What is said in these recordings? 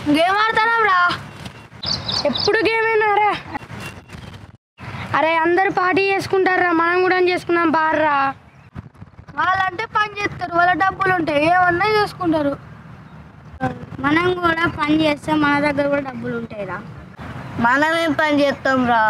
Game ఆడతాం రా ఎప్పుడు గేమేనారా అరే అందరు పార్టీ చేసుకుంటారా మనం కూడా చేసుకుందాం బార్రా వాళ్ళంటే పని చేస్తారు వాళ్ళ డబ్బులు ఉంటాయి ఏమన్నా చేసుకుంటారు మనం కూడా పని చేస్తే మన దగ్గర కూడా డబ్బులు ఉంటాయిరా మనమేం పని చేస్తాం రా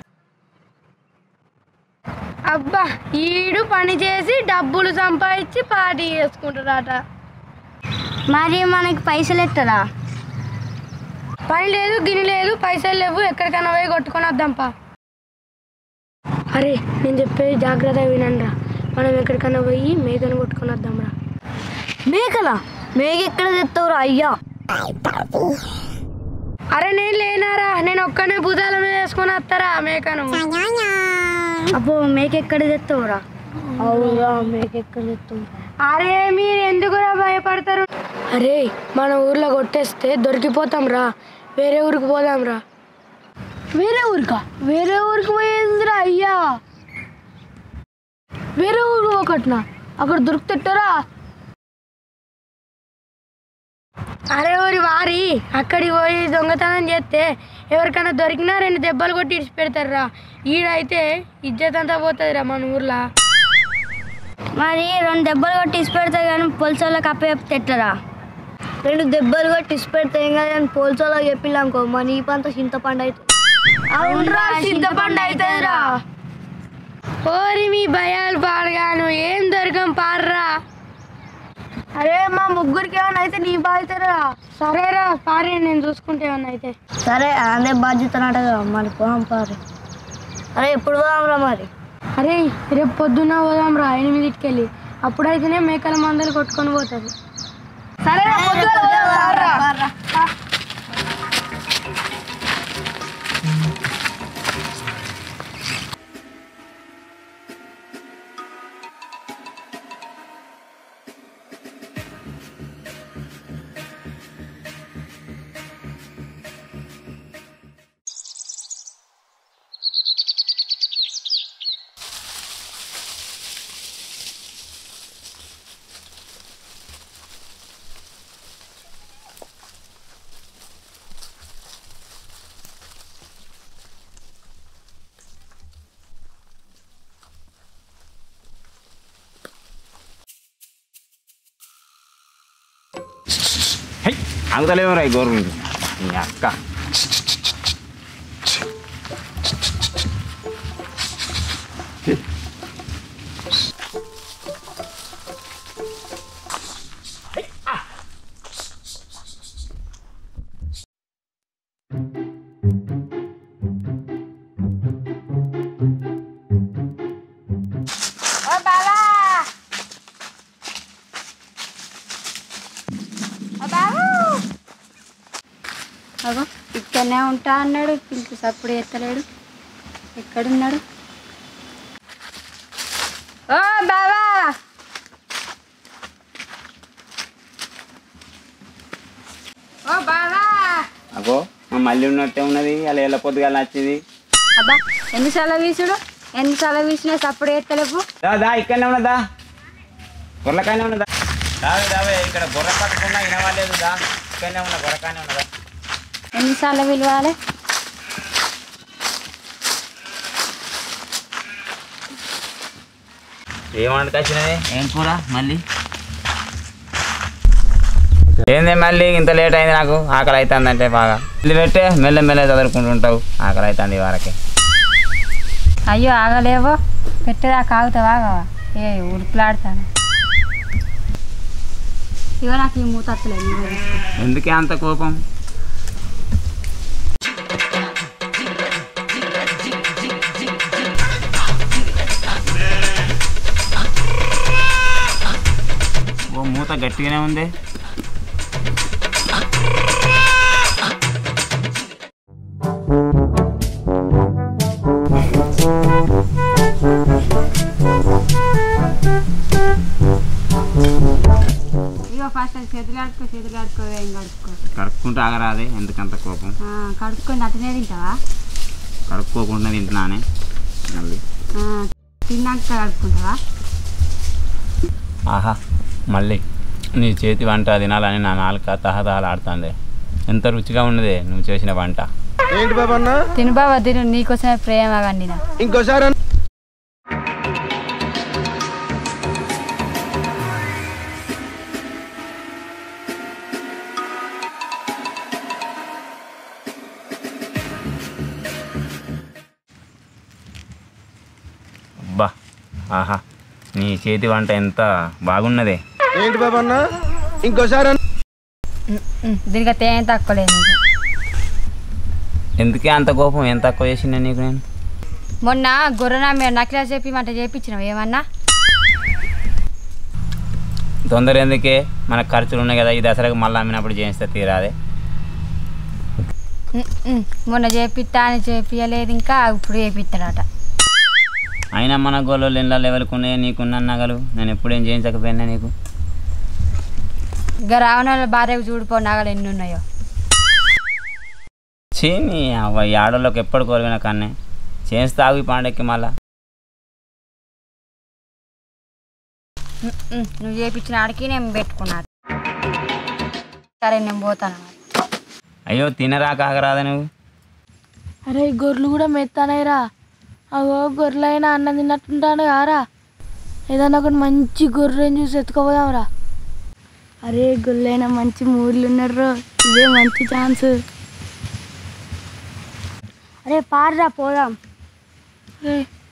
అబ్బా ఈడు పని చేసి డబ్బులు సంపాదించి పార్టీ చేసుకుంటారట మరి మనకి పైసలు ఎట్టరా పని లేదు గిని లేదు పైసలు లేవు ఎక్కడికైనా పోయి కొట్టుకొని వద్దాంపా అరే నేను చెప్పేది జాగ్రత్త వినండిరా మనం ఎక్కడికైనా పోయి మేకను కొట్టుకొని వద్దాంరా మేకలా మేక ఎక్కడ తెస్తావురా అయ్యా అరే నేను లేనారా నేను ఒక్కనే భుజాల మీద వేసుకొని వస్తారా మేకను అబ్బో మేక ఎక్కడ తెస్తావురా అవురా మేక ఎక్కడ తెస్తావు అరే మీరు ఎందుకురా భయపడతారు అరే మన ఊర్లో కొట్టేస్తే దొరికిపోతాం రా వేరే ఊరికి పోదాం రా వేరే ఊరికా వేరే ఊరికి పోయేదిరా అయ్యా వేరే ఊరు ఒకటినా అక్కడ దొరుకుతారా అరే ఊరి వారి అక్కడికి పోయి దొంగతనం చేస్తే ఎవరికైనా దొరికినా రెండు దెబ్బలు కొట్టి ఇడిచి పెడతారురా ఈడైతే ఇజ్జత్ అంతా పోతుందిరా మన ఊర్లో మరి రెండు దెబ్బలు కొట్టి ఇసి పెడతాయి కానీ పొలిసోళ్ళకి అప్ప చెప్తే ఎట్లరా రెండు దెబ్బలు కొట్టి ఇసి పెడితే ఏం కదా అని పోల్చోలో చెప్పిల్లానుకో మన ఈ పంత చింతపండు అయితే అవునరా చింతపండు అవుతుందిరా ఓరి మీ భయాలు పాడగాను ఏం దొరకం పార్రా అరే మా ముగ్గురికి ఏమైనా అయితే నీ బాధ్యతరా సరేరా పారే నేను చూసుకుంటే ఏమన్నా అయితే సరే అదే బాధ్యత నాటగా మరి పోదాం పారి అరే ఎప్పుడు పోదాంరా మరి అరే రేపు పొద్దున్న పోదాం రా ఎనిమిదింటికి వెళ్ళి అప్పుడైతేనే మేకల మందలు కొట్టుకొని పోతుంది సరే హై ఆగుతలేము రా ఈ గవర్నమెంట్ నీ అక్క అగో ఇక్కడనే ఉంటా అన్నాడు ఇంక సప్పుడు ఎత్తలేడు ఎక్కడున్నాడు ఓ బావా ఓ బావా అగో మా మళ్ళీ ఉన్నట్టే ఉన్నది అలా ఎలా పొద్దుగా వచ్చింది అబ్బా ఎన్నిసార్లు వీసుడు ఎన్నిసార్లు వీసినా సప్పుడు ఎత్తలేవు దా దా ఇక్కడనే ఉన్నదా గొర్రెకాయనే ఉన్నదా దావే దావే ఇక్కడ గొర్రె పట్టకుండా వినవాలేదు దా ఇక్కడనే ఉన్న గొర్రెకాయనే ఉన్నదా ఎన్నిసార్లు పిలవాలి ఏమంట వచ్చినది ఏం కూర మళ్ళీ ఏంది మళ్ళీ ఇంత లేట్ అయింది నాకు ఆకలి అవుతుంది అంటే బాగా ఇది పెట్టే మెల్ల మెల్ల చదువుకుంటూ ఉంటావు ఆకలి అవుతుంది ఈ వారకి అయ్యో ఆగలేవో పెట్టేదాకా ఆగుతావా ఆగవా ఏ ఉడుకులాడతాను ఇగో నాకు ఈ మూత వస్తలేదు నువ్వే తీసుకో. ఎందుకే అంత కోపం ఓ మూత గట్టిగానే ఉంది ఇగో ఫస్ట్ అది చేతులు కడుక్కో చేతులు కడుక్కో ఏం కడుక్కో కడుక్కుంటూ ఆగరాదే ఎందుకంత కోపం ఆ, కడుక్కొని అతనే తింటావా కడుక్కోకుండా తింటున్నానే మళ్ళీ ఆ, తిన్నాక కడుక్కుంటావా ఆహా మళ్ళీ నీ చేతి వంట తినాలని నా నాలుక తహతహలాడుతుంది ఎంత రుచిగా ఉన్నదే నువ్వు చేసిన వంట తిను బాబా తిను నీకోసమే ప్రేమ వండిన అబ్బా ఆహా నీ చేతి వంట ఎంత బాగున్నదే దీనికి తేం తక్కువ లేదు నీకు. ఎందుకే అంత కోపం ఎంత తక్కువ చేసిండే నీకు నేను మొన్న గొర్రెనా మీరు నకిలా చెప్పి మంట చేయించినావు ఏమన్నా తొందర ఎందుకే మనకు ఖర్చులు ఉన్నాయి కదా ఈ దసరాకు మళ్ళీ అమ్మినప్పుడు చేయిస్తే తీరాదే ఉమ్, ఉమ్. మొన్న చేపిస్తా అని చేపియలేదు ఇంకా ఇప్పుడు చేపిస్తాడట అయినా మన గోళ్ళు ఇళ్ళ లెవెల్కి ఉన్నాయి నీకున్న నగలు నేను ఎప్పుడేం చేయించకపోయినా నీకు ఇంకా రావణ వాళ్ళ భార్యకు చూడిపో నగలు ఎన్ని ఉన్నాయో చీ నీ అవ్వ ఈ ఆడోళ్ళకి ఎప్పుడు కోరిన కన్నే చేస్తావు ఈ పండక్కి మళ్ళా ఉమ్, ఉమ్. నువ్వు చేపించిన ఆడికి నేను పెట్టుకున్నాను సరే నేను పోతాను మరి. అయ్యో తినరా కాకరాదా నువ్వు అరే ఈ గొర్రెలు కూడా మెత్తానైరా అగో గొర్రెలైనా అన్నం తిన్నట్టుంటాను కారా ఏదన్నా ఒకటి మంచి గొర్రెని చూసి ఎత్తుకోపోదాంరా అరే గొర్రెలైనా మంచి మూర్లు ఉన్నారు ఇదే మంచి ఛాన్స్ అరే పార్రా పోదాం అరే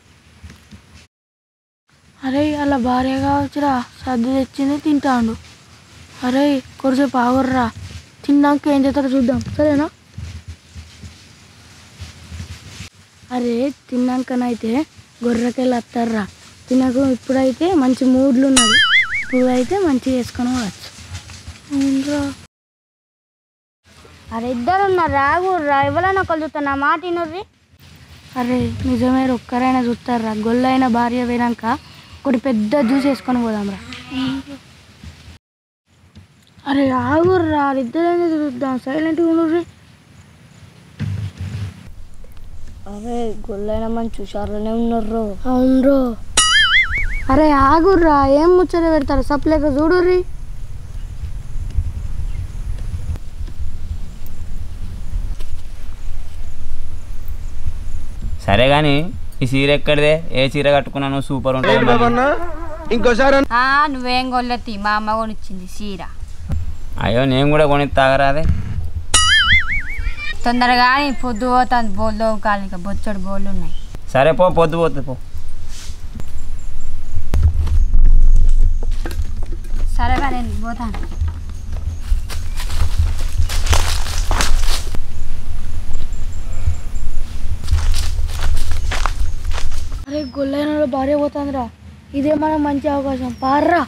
అరే అలా భార్య కావచ్చురా సర్ది తెచ్చింది తింటాడు అరే కొద్దిసేపు ఆగుర్రా తిన్నాక ఏం చేస్తారో చూద్దాం సరేనా అరే తిన్నాకనైతే గొర్రెకెళ్ళి వస్తారా తినక ఇప్పుడైతే మంచి మూడ్లు ఉన్నది ఇప్పుడైతే మంచిగా వేసుకొని పోవచ్చు అవునరా అరే ఇద్దరు ఉన్నారు రాగుర్రా ఎవరైనా కలుగుతా నా మాట వినుర్రి అరే నిజమే ఒక్కరైనా చూస్తారా గొల్లైన భార్య పోయినాక ఒకటి పెద్ద జ్యూస్ వేసుకొని పోదాంరా అరే ఆగుర్రా ఇద్దరైనా చూద్దాం సైలెంట్గా ఉండుర్రి అరే గొల్లైన మంచి హుషారులోనే ఉన్నారు అవునరో అరే ఆగుర్రా ఏం ముచ్చట పెడతారు సప్లేక చూడుర్రి సరే కానీ ఈ చీర ఎక్కడిదే ఏ చీర కట్టుకున్నాను సూపర్ ఉంటుంది మరి. ఆ, నువ్వేం కొల్లెత్తి మా అమ్మ కొనిచ్చింది చీర అయ్యో నేను కూడా కొని తాగరాదే తొందరగా నీ పొద్దు పోతుంది బోల్దో కాలు ఇంకా బొచ్చడు బోళ్ళు ఉన్నాయి సరే పో పొద్దు పోతుంది పో సరేగా నేను పోతాను అరే గొల్లైన భార్య పోతుందిరా ఇదే మనం మంచి అవకాశం పార్రా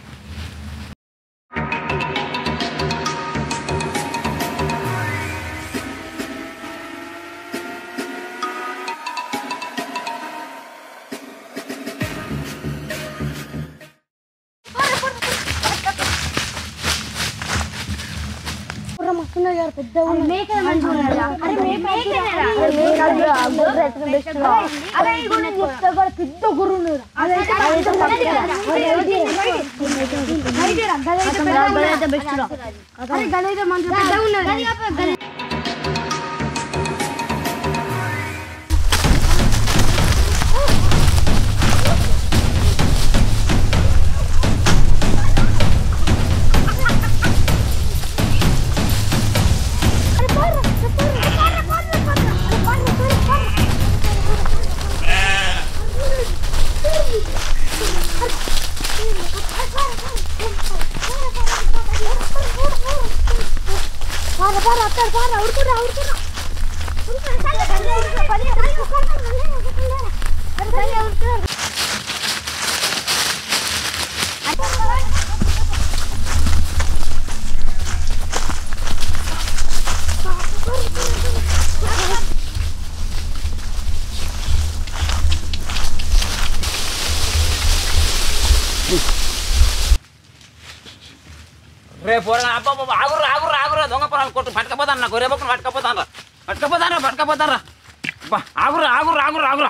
రేపు ఆగురు ఆగురు ఆగురు దొంగ పొలాలు కొట్టు పట్టుకపోతాను నాకు రేపు పట్టుకపోతాను రా పట్టుకపోతాను పట్టుకపోతాను రా ఆగురు ఆగురు ఆగురు ఆగురా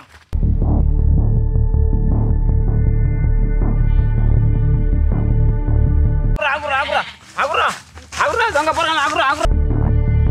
ఆగురా ఆగురా ఆగురా ఆగురా దొంగ పొలాలు ఆగురా ఆగురా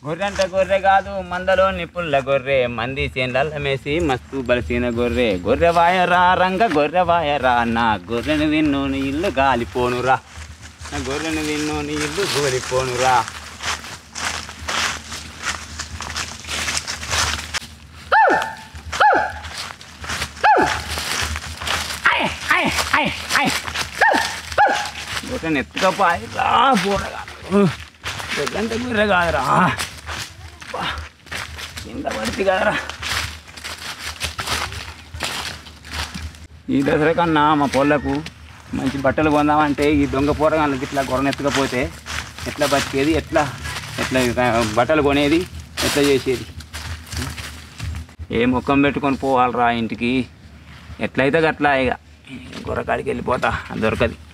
గొర్రె అంటే గొర్రె కాదు మందలో నిప్పుల్ల గొర్రె మంది చేన్లల్ల మేసి మస్తు బలిసిన గొర్రె గొర్రె వాయరా రంగ గొర్రె వాయరా నా గొర్రెను విన్ను నీ ఇల్లు గాలిపోనురా నా గొర్రెను విన్ను నీ ఇల్లు గోలిపోనురా గొర్రెని ఎత్తుకపోయి రా పోరగా గొర్రెంటే గొర్రె కాదురా అబ్బా, కింద పడితే కదరా ఈ దసరా కన్నా మా పొల్లకు మంచి బట్టలు కొందామంటే ఈ దొంగ పోరగాళ్ళకి ఇట్లా గొర్రెను ఎత్తుకపోతే ఎట్లా బతికేది ఎట్లా ఎట్లా ఇక బట్టలు కొనేది ఎట్లా చేసేది ఏ ముఖం పెట్టుకొని పోవాలరా ఇంటికి ఎట్లయితే అట్లా ఇక గొర్రెకాడికి వెళ్ళిపోతా దొరకది